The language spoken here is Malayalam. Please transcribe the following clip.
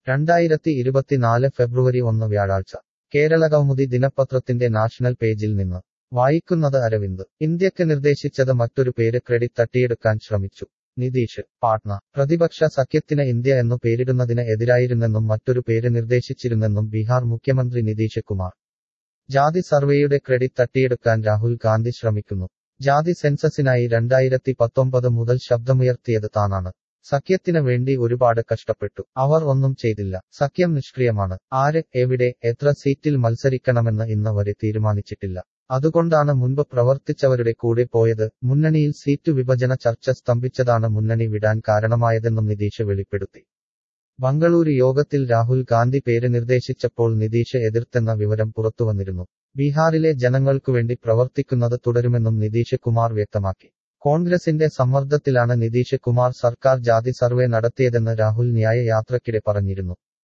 രണ്ടായിരത്തി ഇരുപത്തിനാല് ഫെബ്രുവരി ഒന്ന് വ്യാഴാഴ്ച കേരളകൗമുദി ദിനപത്രത്തിന്റെ നാഷണൽ പേജിൽ നിന്ന് വായിക്കുന്നത് അരവിന്ദ് ഇന്ത്യക്ക് നിർദ്ദേശിച്ചത് മറ്റൊരു പേര് ക്രെഡിറ്റ് തട്ടിയെടുക്കാൻ ശ്രമിച്ചു നിതീഷ് പാട്ന പ്രതിപക്ഷ സഖ്യത്തിന് ഇന്ത്യ എന്നു പേരിടുന്നതിന് എതിരായിരുന്നെന്നും മറ്റൊരു പേര് നിർദ്ദേശിച്ചിരുന്നെന്നും ബീഹാർ മുഖ്യമന്ത്രി നിതീഷ് കുമാർ ജാതി സർവേയുടെ ക്രെഡിറ്റ് തട്ടിയെടുക്കാൻ രാഹുൽ ഗാന്ധി ശ്രമിക്കുന്നു ജാതി സെൻസസിനായി രണ്ടായിരത്തി പത്തൊമ്പത് മുതൽ ശബ്ദമുയർത്തിയത് താനാണ് സഖ്യത്തിന് വേണ്ടി ഒരുപാട് കഷ്ടപ്പെട്ടു അവർ ഒന്നും ചെയ്തില്ല സഖ്യം നിഷ്ക്രിയമാണ് ആര് എവിടെ എത്ര സീറ്റിൽ മത്സരിക്കണമെന്ന് ഇന്ന് വരെ തീരുമാനിച്ചിട്ടില്ല അതുകൊണ്ടാണ് മുൻപ് പ്രവർത്തിച്ചവരുടെ കൂടെ പോയത് മുന്നണിയിൽ സീറ്റു വിഭജന ചർച്ച സ്തംഭിച്ചതാണ് മുന്നണി വിടാൻ കാരണമായതെന്നും നിതീഷ് വെളിപ്പെടുത്തി ബംഗളൂരു യോഗത്തിൽ രാഹുൽ ഗാന്ധി പേര് നിർദ്ദേശിച്ചപ്പോൾ നിതീഷ് എതിർത്തെന്ന വിവരം പുറത്തുവന്നിരുന്നു ബീഹാറിലെ ജനങ്ങൾക്കുവേണ്ടി പ്രവർത്തിക്കുന്നത് തുടരുമെന്നും നിതീഷ് കുമാർ വ്യക്തമാക്കി കോൺഗ്രസിന്റെ സമ്മർദ്ദത്തിലാണ് നിതീഷ് കുമാർ സർക്കാർ ജാതി സർവേ നടത്തിയതെന്ന് രാഹുൽ ന്യായ യാത്രക്കിടെ പറഞ്ഞിരുന്നു